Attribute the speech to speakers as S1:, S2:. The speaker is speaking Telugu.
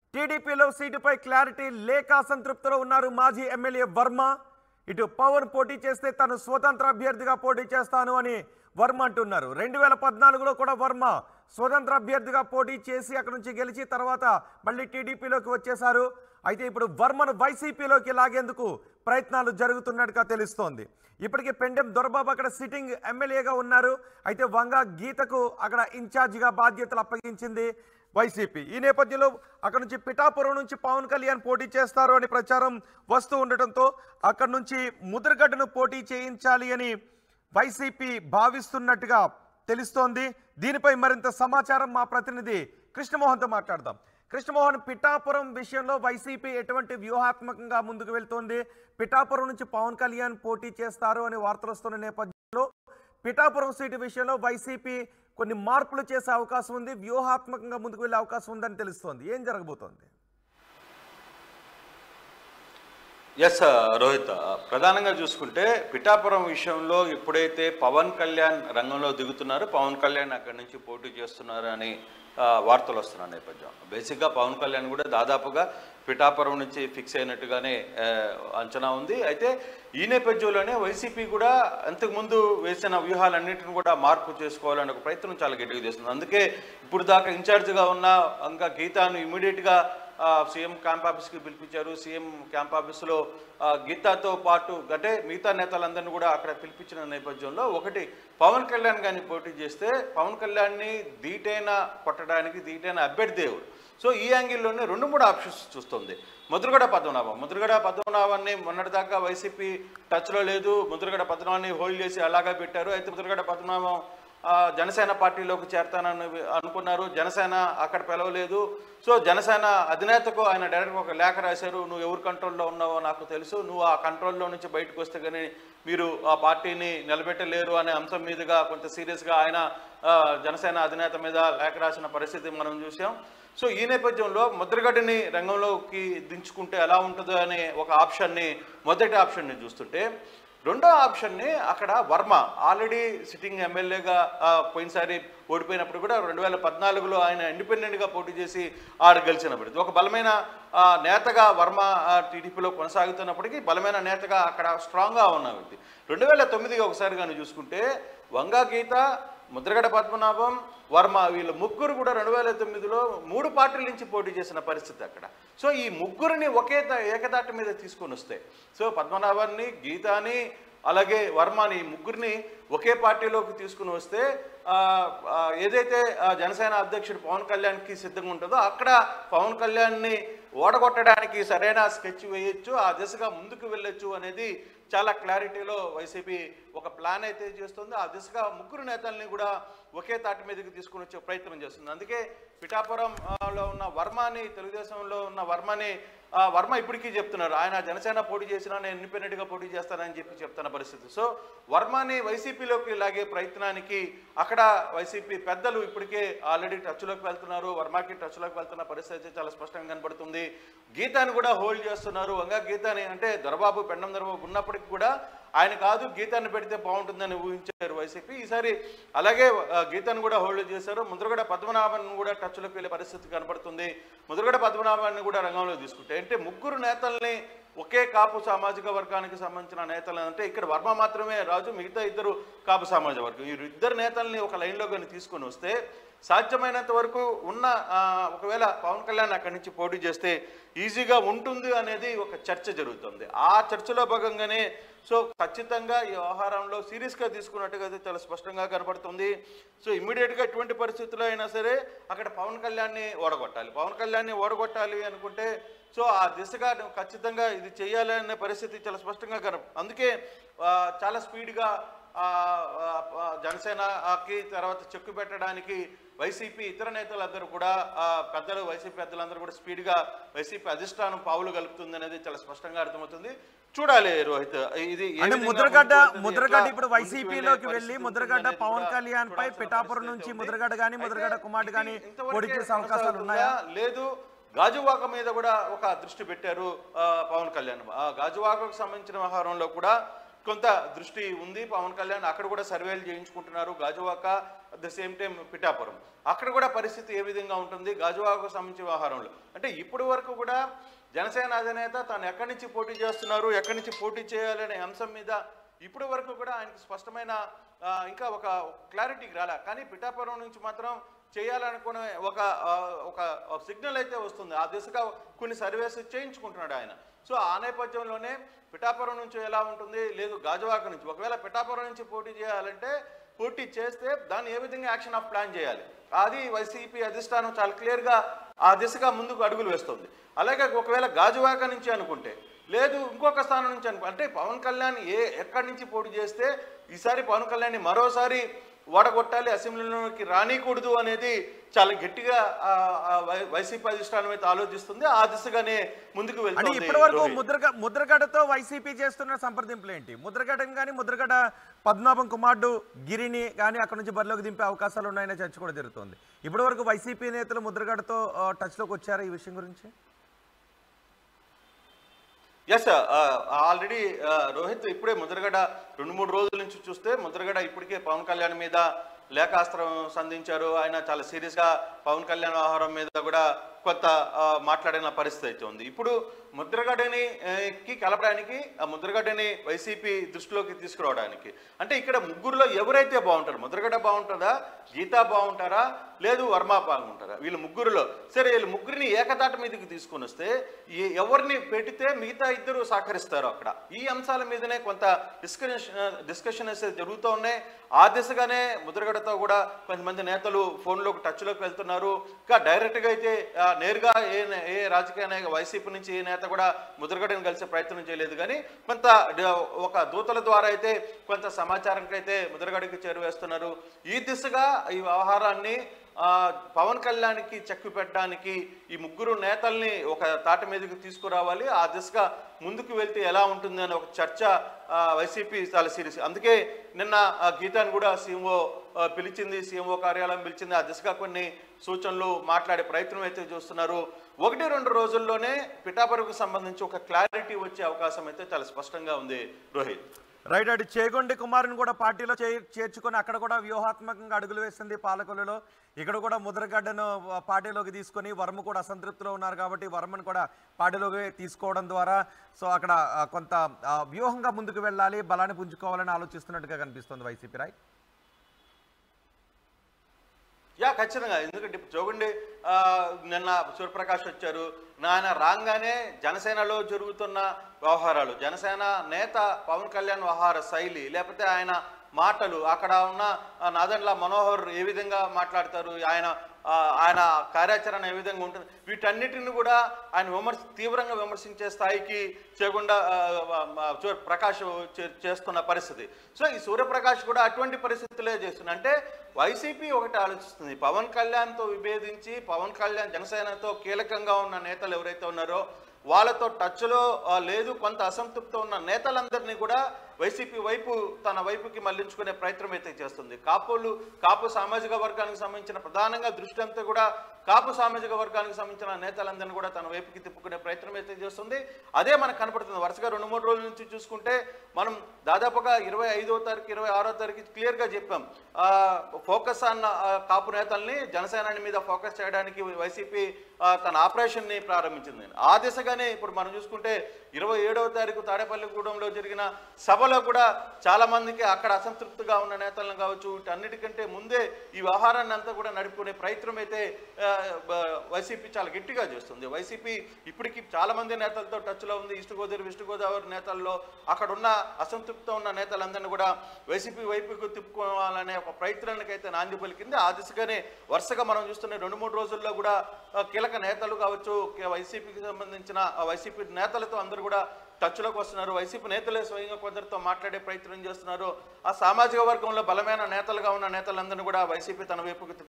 S1: టీడీపీలో సీటుపై క్లారిటీ లేక అసంతృప్తిలో ఉన్నారు మాజీ ఎమ్మెల్యే వర్మ ఇటు పవన్ పోటీ చేస్తే తను స్వతంత్ర అభ్యర్థిగా పోటీ చేస్తాను అని వర్మ అంటున్నారు రెండు వేల పద్నాలుగులో కూడా వర్మ స్వతంత్ర అభ్యర్థిగా పోటీ చేసి అక్కడ నుంచి గెలిచి తర్వాత మళ్ళీ టీడీపీలోకి వచ్చేశారు అయితే ఇప్పుడు వర్మను వైసీపీలోకి లాగేందుకు ప్రయత్నాలు జరుగుతున్నట్టుగా తెలుస్తోంది ఇప్పటికే పెండెం దొరబాబు అక్కడ సిట్టింగ్ ఎమ్మెల్యేగా ఉన్నారు అయితే వంగ గీతకు అక్కడ ఇన్ఛార్జిగా బాధ్యతలు అప్పగించింది వైసీపీ ఈ నేపథ్యంలో అక్కడ నుంచి పిఠాపురం నుంచి పవన్ కళ్యాణ్ పోటీ చేస్తారు అని ప్రచారం వస్తూ ఉండటంతో అక్కడ నుంచి ముద్రగడ్డను పోటీ చేయించాలి అని వైసీపీ భావిస్తున్నట్టుగా తెలుస్తోంది దీనిపై మరింత సమాచారం మా ప్రతినిధి కృష్ణమోహన్తో మాట్లాడదాం కృష్ణమోహన్ పిఠాపురం విషయంలో వైసీపీ ఎటువంటి వ్యూహాత్మకంగా ముందుకు వెళ్తోంది పిఠాపురం నుంచి పవన్ కళ్యాణ్ పోటీ చేస్తారు అని వార్తలు వస్తున్న నేపథ్యంలో పిఠాపురం సీటు విషయంలో వైసీపీ కొన్ని మార్పులు చేసే అవకాశం ఉంది వ్యూహాత్మకంగా ముందుకు వెళ్ళే అవకాశం ఉందని తెలుస్తోంది ఏం జరగబోతోంది
S2: ఎస్ రోహిత్ ప్రధానంగా చూసుకుంటే పిఠాపురం విషయంలో ఎప్పుడైతే పవన్ కళ్యాణ్ రంగంలో దిగుతున్నారో పవన్ కళ్యాణ్ అక్కడి నుంచి పోటీ చేస్తున్నారు అని ఆ, వార్తలు వస్తున్న నేపథ్యం బేసిక్గా పవన్ కళ్యాణ్ కూడా దాదాపుగా పిఠాపురం నుంచి ఫిక్స్ అయినట్టుగానే ఆ, అంచనా ఉంది అయితే ఈ నేపథ్యంలోనే వైసీపీ కూడా అంతకుముందు వేసిన వ్యూహాలన్నింటిని కూడా మార్పు చేసుకోవాలనే ఒక ప్రయత్నం చాలా గట్టిగా చేస్తుంది అందుకే ఇప్పుడు దాకా ఇన్ఛార్జ్గా ఉన్న ఇంకా గీతాను ఇమీడియట్గా ఆ, సీఎం క్యాంప్ ఆఫీస్కి పిలిపించారు సీఎం క్యాంప్ ఆఫీస్లో ఆ, గీతాతో పాటు అంటే మిగతా నేతలందరినీ కూడా అక్కడ పిలిపించిన నేపథ్యంలో ఒకటి పవన్ కళ్యాణ్ గారిని పోటీ చేస్తే పవన్ కళ్యాణ్ని ధీటైన కొట్టడానికి ధీటైన అభ్యర్థి ఎవరు సో ఈ యాంగిల్లోనే రెండు మూడు ఆప్షన్స్ చూస్తుంది ముద్రగడ పద్మనాభం ముద్రగడ పద్మనాభాన్ని మొన్నటిదాకా వైసీపీ టచ్లో లేదు ముద్రగడ పద్మనాభాన్ని హోల్డ్ చేసి అలాగా పెట్టారు అయితే ముద్రగడ పద్మనాభం ఆ, జనసేన పార్టీలోకి చేరతానని అనుకున్నారు జనసేన అక్కడ పిలవలేదు సో జనసేన అధినేతకు ఆయన డైరెక్ట్ ఒక లేఖ రాశారు నువ్వు ఎవరు కంట్రోల్లో ఉన్నావో నాకు తెలుసు నువ్వు ఆ కంట్రోల్లో నుంచి బయటకు వస్తే కానీ మీరు ఆ పార్టీని నిలబెట్టలేరు అనే అంశం మీదుగా కొంత సీరియస్గా ఆయన ఆ, జనసేన అధినేత మీద లేఖ రాసిన పరిస్థితి మనం చూసాం సో ఈ నేపథ్యంలో ముద్రగడ్డని రంగంలోకి దించుకుంటే ఎలా ఉంటుందో అనే ఒక ఆప్షన్ని మొదటి ఆప్షన్ని చూస్తుంటే రెండో ఆప్షన్ని అక్కడ వర్మ ఆల్రెడీ సిట్టింగ్ ఎమ్మెల్యేగా ఆ, పోయినసారి ఓడిపోయినప్పుడు కూడా రెండు వేల పద్నాలుగులో ఆయన ఇండిపెండెంట్గా పోటీ చేసి ఆరు గెలిచినప్పుడు ఒక బలమైన ఆ, నేతగా వర్మ ఆ, టీడీపీలో కొనసాగుతున్నప్పటికీ బలమైన నేతగా అక్కడ స్ట్రాంగ్గా ఉన్న వ్యక్తి రెండు వేల తొమ్మిదిగా ఒకసారి కానీ చూసుకుంటే వంగా గీత ముద్రగడ పద్మనాభం వర్మ వీళ్ళు ముగ్గురు కూడా రెండు వేల తొమ్మిదిలో మూడు పార్టీల నుంచి పోటీ చేసిన పరిస్థితి అక్కడ సో ఈ ముగ్గురిని ఒకే ద- ఏకదాటి మీద తీసుకొని వస్తే సో పద్మనాభాన్ని గీతాని అలాగే వర్మని ఈ ముగ్గురిని ఒకే పార్టీలోకి తీసుకుని వస్తే ఆ, ఆ, ఏదైతే ఆ, జనసేన అధ్యక్షుడు పవన్ కళ్యాణ్కి సిద్ధంగా ఉంటుందో అక్కడ పవన్ కళ్యాణ్ని ఓడగొట్టడానికి సరైన స్కెచ్ వేయొచ్చు ఆ దిశగా ముందుకు వెళ్ళొచ్చు అనేది చాలా క్లారిటీలో వైసీపీ ఒక ప్లాన్ అయితే చేస్తుంది ఆ దిశగా ముగ్గురు నేతల్ని కూడా ఒకే తాటి మీదకి తీసుకుని వచ్చే ప్రయత్నం చేస్తుంది అందుకే పిఠాపురం ఆ, లో ఉన్న వర్మని తెలుగుదేశంలో ఉన్న వర్మని ఆ, వర్మ ఇప్పటికీ చెప్తున్నారు ఆయన జనసేన పోటీ చేసినా నేను ఇండిపెండెంట్గా పోటీ చేస్తానని చెప్పి చెప్తున్న పరిస్థితి సో వర్మని వైసీపీలోకి లాగే ప్రయత్నానికి అక్కడ వైసీపీ పెద్దలు ఇప్పటికే ఆల్రెడీ టచ్లోకి వెళ్తున్నారు వర్మకి టచ్లోకి వెళ్తున్న పరిస్థితి చాలా స్పష్టంగా కనబడుతుంది గీతాని కూడా హోల్డ్ చేస్తున్నారు వంగా గీతాని అంటే దొరబాబు పెండం దొరబాబు ఉన్నప్పటికీ కూడా ఆయన కాదు గీతాన్ని పెడితే బాగుంటుందని ఊహించారు వైసీపీ ఈసారి అలాగే ఆ, గీతాన్ని కూడా హోల్డ్ చేశారు ముద్రగడ పద్మనాభన్ కూడా టచ్లోకి వెళ్ళే పరిస్థితి కనబడుతుంది ముద్రగడ పద్మనాభాన్ని కూడా రంగంలో తీసుకుంటే అంటే ముగ్గురు నేతల్ని ఒకే కాపు సామాజిక వర్గానికి సంబంధించిన నేతలు అంటే ఇక్కడ వర్మ మాత్రమే రాజు మిగతా ఇద్దరు కాపు సామాజిక వర్గం ఈ ఇద్దరు నేతల్ని ఒక లైన్లో కానీ తీసుకొని వస్తే సాధ్యమైనంత వరకు ఉన్న ఆ, ఒకవేళ పవన్ కళ్యాణ్ అక్కడి నుంచి పోటీ చేస్తే ఈజీగా ఉంటుంది అనేది ఒక చర్చ జరుగుతుంది ఆ చర్చలో భాగంగానే సో ఖచ్చితంగా ఈ వ్యవహారంలో సీరియస్గా తీసుకున్నట్టుగా అయితే చాలా స్పష్టంగా కనబడుతుంది సో ఇమ్మీడియట్గా ఎటువంటి పరిస్థితుల్లో అయినా సరే అక్కడ పవన్ కళ్యాణ్ని ఓడగొట్టాలి పవన్ కళ్యాణ్ని ఓడగొట్టాలి అనుకుంటే సో ఆ దిశగా నువ్వు ఖచ్చితంగా ఇది చేయాలి అనే పరిస్థితి చాలా స్పష్టంగా కన అందుకే ఆ, చాలా స్పీడ్గా ఆ, ఆ, ఆ, జనసేనకి తర్వాత చెక్కు పెట్టడానికి వైసీపీ ఇతర నేతలందరూ కూడా ఆ, పెద్దలు వైసీపీ పెద్దలందరూ కూడా స్పీడ్గా వైసీపీ అధిష్టానం పావులు కలుపుతుంది అనేది చాలా స్పష్టంగా అర్థమవుతుంది చూడాలి రోహిత్ ఇది ఏ
S1: అంటే
S2: విధంగా
S1: ముద్రగడ్డ
S2: ముందుకు వెళ్తుంది,
S1: ముద్రగడ్డ
S2: ఎట్లా
S1: ఇప్పుడు
S2: ముందుకు
S1: వైసీపీలోకి
S2: వెళ్ళే
S1: వెళ్ళి
S2: పరిస్థితి
S1: ముద్రగడ్డ
S2: ఉంటుంది అనేది
S1: పవన్
S2: కూడా
S1: కళ్యాణ్ పై
S2: చూడాల్సిన
S1: పిఠాపురం
S2: పరిస్థితి
S1: నుంచి
S2: ఉంది.
S1: ముద్రగడ్డ గాని
S2: అయితే
S1: ముద్రగడ్డ కుమార్తె గాని
S2: ఇది ఇంతవరకే
S1: పోటీ చేసే అవకాశాలు
S2: కొనసాగుతుందా?
S1: ఉన్నాయా
S2: లేదు గాజువాక మీద కూడా ఒక దృష్టి పెట్టారు ఆ, పవన్ కళ్యాణ్ ఆ గాజువాకకు సంబంధించిన వ్యవహారంలో కూడా కొంత దృష్టి ఉంది పవన్ కళ్యాణ్ అక్కడ కూడా సర్వేలు చేయించుకుంటున్నారు Gajuwaka at the same time Pithapuram అక్కడ కూడా పరిస్థితి ఏ విధంగా ఉంటుంది గాజువాకకు సంబంధించిన వ్యవహారంలో అంటే ఇప్పటి వరకు కూడా జనసేన అధినేత తాను ఎక్కడి నుంచి పోటీ చేస్తున్నారు ఎక్కడి నుంచి పోటీ చేయాలనే అంశం మీద ఇప్పటి వరకు కూడా ఆయనకు స్పష్టమైన ఆ, ఇంకా ఒక క్లారిటీకి రాలే కానీ పిఠాపురం నుంచి మాత్రం చేయాలనుకునే ఒక ఆ, ఒక సిగ్నల్ అయితే వస్తుంది ఆ దిశగా కొన్ని సర్వేస్ చేయించుకుంటున్నాడు ఆయన సో ఆ నేపథ్యంలోనే పిఠాపురం నుంచి ఎలా ఉంటుంది లేదు గాజువాక నుంచి ఒకవేళ పిఠాపురం నుంచి పోటీ చేయాలంటే పోటీ చేస్తే దాన్ని ఏ విధంగా యాక్షన్ ఆఫ్ ప్లాన్ చేయాలి అది వైసీపీ అధిష్టానం చాలా క్లియర్గా ఆ దిశగా ముందుకు అడుగులు వేస్తుంది అలాగే ఒకవేళ గాజువాక నుంచి అనుకుంటే లేదు ఇంకొక స్థానం నుంచి అనుకో అంటే పవన్ కళ్యాణ్ ఏ ఎక్కడి నుంచి పోటీ చేస్తే ఈసారి పవన్ కళ్యాణ్ మరోసారి ఓడగొట్టాలి అసెంబ్లీలోకి రానికూడదు అనేది చాలా గట్టిగా ఆ, ఆ, వై- వైసీపీ అధిష్టానం అయితే ఆలోచిస్తుంది ఆ దిశగానే ముందుకు
S1: అంటే
S2: వెళ్తుంది
S1: ఇప్పటి వరకు
S2: రోహిత్.
S1: ముద్రగ ముద్రగడతో వైసీపీ చేస్తున్న సంప్రదింపులు ఏంటి ముద్రగడని కానీ ముద్రగడ పద్మనాభం కుమారుడు గిరిని కానీ అక్కడ నుంచి బరిలోకి దింపే అవకాశాలు ఉన్నాయనే చర్చ కూడా జరుగుతుంది ఇప్పటి వరకు వైసీపీ నేతలు ముద్రగడతో ఆ, టచ్లోకి వచ్చారా ఈ విషయం గురించి
S2: ఎస్ ఆల్రెడీ రోహిత్ ఇప్పుడే ముద్రగడ రెండు మూడు రోజుల నుంచి చూస్తే ముద్రగడ ఇప్పటికే పవన్ కళ్యాణ్ మీద లేఖాస్త్రం సంధించారు ఆయన చాలా సీరియస్గా పవన్ కళ్యాణ్ వ్యవహారం మీద కూడా కొంత ఆ, మాట్లాడిన పరిస్థితి అయితే ఉంది ఇప్పుడు ముద్రగడని ఆ, కి కలపడానికి ఆ ముద్రగడ్డని వైసీపీ దృష్టిలోకి తీసుకురావడానికి అంటే ఇక్కడ ముగ్గురులో ఎవరైతే బాగుంటారు ముద్రగడ్డ బాగుంటుందా గీతా బాగుంటారా లేదు వర్మ బాగుంటారా వీళ్ళు ముగ్గురులో సరే వీళ్ళు ముగ్గురిని ఏకతాట మీదకి తీసుకొని వస్తే ఈ ఎవరిని పెడితే మిగతా ఇద్దరు సహకరిస్తారు అక్కడ ఈ అంశాల మీదనే కొంత డిస్కషన్ డిస్కషన్ అయితే జరుగుతూ ఉన్నాయి ఆ దిశగానే ముద్రగడతో కూడా కొంతమంది నేతలు ఫోన్లోకి టచ్లోకి వెళ్తున్నారు ఇంకా డైరెక్ట్గా అయితే ఆ, నేరుగా ఏ నే- ఏ రాజకీయ నాయక వైసీపీ నుంచి ఏ నేత కూడా ముద్రగడని కలిసే ప్రయత్నం చేయలేదు కానీ కొంత డ- ఒక దూతల ద్వారా అయితే కొంత సమాచారంకి అయితే ముద్రగడికి చేరువేస్తున్నారు ఈ దిశగా ఈ వ్యవహారాన్ని ఆ, పవన్ కళ్యాణ్కి చెక్కు పెట్టడానికి ఈ ముగ్గురు నేతల్ని ఒక తాటి మీదకి తీసుకురావాలి ఆ దిశగా ముందుకు వెళ్తే ఎలా ఉంటుంది అనే ఒక చర్చ ఆ, వైసీపీ చాలా సీరియస్ అందుకే నిన్న ఆ గీతాన్ని కూడా సీఎంఓ పిలిచింది సీఎంఓ కార్యాలయం పిలిచింది ఆ దిశగా కొన్ని సూచనలు మాట్లాడే ప్రయత్నం అయితే చూస్తున్నారు ఒకటి రెండు రోజుల్లోనే పిఠాపురకు సంబంధించి ఒక క్లారిటీ వచ్చే అవకాశం అయితే చాలా స్పష్టంగా ఉంది రోహిత్
S1: రైట్ అటు చేగొండి కుమారుని కూడా పార్టీలో చే- చేర్చుకొని అక్కడ కూడా వ్యూహాత్మకంగా అడుగులు వేసింది పాలకొల్లులో ఇక్కడ కూడా ముద్రగడ్డను ఆ, పార్టీలోకి తీసుకొని వర్మ కూడా అసంతృప్తిలో ఉన్నారు కాబట్టి వర్మను కూడా పార్టీలోకి తీసుకోవడం ద్వారా సో అక్కడ ఆ, కొంత ఆ, వ్యూహంగా ముందుకు వెళ్ళాలి బలాన్ని పుంజుకోవాలని ఆలోచిస్తున్నట్టుగా కనిపిస్తుంది వైసీపీ రైట్
S2: యా ఖచ్చితంగా ఎందుకంటే ఇప్పుడు చూడండి ఆ, నిన్న సూర్యప్రకాష్ వచ్చారు ఆయన రాగానే జనసేనలో జరుగుతున్న వ్యవహారాలు జనసేన నేత పవన్ కళ్యాణ్ వ్యవహార శైలి లేకపోతే ఆయన మాటలు అక్కడ ఉన్న ఆ, నాదెండ్ల మనోహర్ ఏ విధంగా మాట్లాడతారు ఆయన ఆ, ఆయన కార్యాచరణ ఏ విధంగా ఉంటుంది వీటన్నిటిని కూడా ఆయన విమర్శ తీవ్రంగా విమర్శించే స్థాయికి చేయకుండా ఆ, ఆ, సూర్య ప్రకాష్ చే- చేస్తున్న పరిస్థితి సో ఈ సూర్యప్రకాష్ కూడా అటువంటి పరిస్థితులే చేస్తున్నా అంటే వైసీపీ ఒకటి ఆలోచిస్తుంది పవన్ కళ్యాణ్తో విభేదించి పవన్ కళ్యాణ్ జనసేనతో కీలకంగా ఉన్న నేతలు ఎవరైతే ఉన్నారో వాళ్ళతో టచ్లో ఆ, లేదు కొంత అసంతృప్తి ఉన్న నేతలందరినీ కూడా వైసీపీ వైపు తన వైపుకి మళ్లించుకునే ప్రయత్నం అయితే చేస్తుంది కాపులు కాపు సామాజిక వర్గానికి సంబంధించిన ప్రధానంగా దృష్టి అంతా కూడా కాపు సామాజిక వర్గానికి సంబంధించిన నేతలందరినీ కూడా తన వైపుకి తిప్పుకునే ప్రయత్నం అయితే చేస్తుంది అదే మనకు కనపడుతుంది వరుసగా రెండు మూడు రోజుల నుంచి చూసుకుంటే మనం దాదాపుగా ఇరవై ఐదో తారీఖు ఇరవై ఆరో తారీఖు క్లియర్గా చెప్పాం ఆ, ఫోకస్ అన్న ఆ, కాపు నేతల్ని జనసేనాని మీద ఫోకస్ చేయడానికి వైసీపీ ఆ, తన ఆపరేషన్ని ప్రారంభించింది ఆ దిశగానే ఇప్పుడు మనం చూసుకుంటే ఇరవై ఏడవ తారీఖు తాడేపల్లిగూడెంలో జరిగిన సభలో కూడా చాలా మందికి అక్కడ అసంతృప్తిగా ఉన్న నేతలను కావచ్చు వీటన్నిటికంటే ముందే ఈ వ్యవహారాన్ని అంతా కూడా నడుపుకునే ప్రయత్నం అయితే ఆ, బ- వైసీపీ చాలా గట్టిగా చేస్తుంది వైసీపీ ఇప్పటికీ చాలా మంది నేతలతో టచ్లో ఉంది ఈస్ట్ గోదావరి వెస్ట్ గోదావరి నేతల్లో అక్కడ ఉన్న అసంతృప్తితో ఉన్న నేతలందరినీ కూడా వైసీపీ వైపుకు తిప్పుకోవాలనే ఒక ప్రయత్నానికి అయితే నాంది పలికింది ఆ దిశగానే వరుసగా మనం చూస్తున్న రెండు మూడు రోజుల్లో కూడా ఆ, కీలక నేతలు కావచ్చు కే- వైసీపీకి సంబంధించిన ఆ వైసీపీ నేతలతో అందరూ కూడా టచ్లోకి వస్తున్నారు వైసీపీ నేతలే స్వయంగా కొందరితో మాట్లాడే ప్రయత్నం చేస్తున్నారు ఆ సామాజిక వర్గంలో బలమైన నేతలుగా ఉన్న నేతలందరినీ కూడా వైసీపీ తన వైపుకు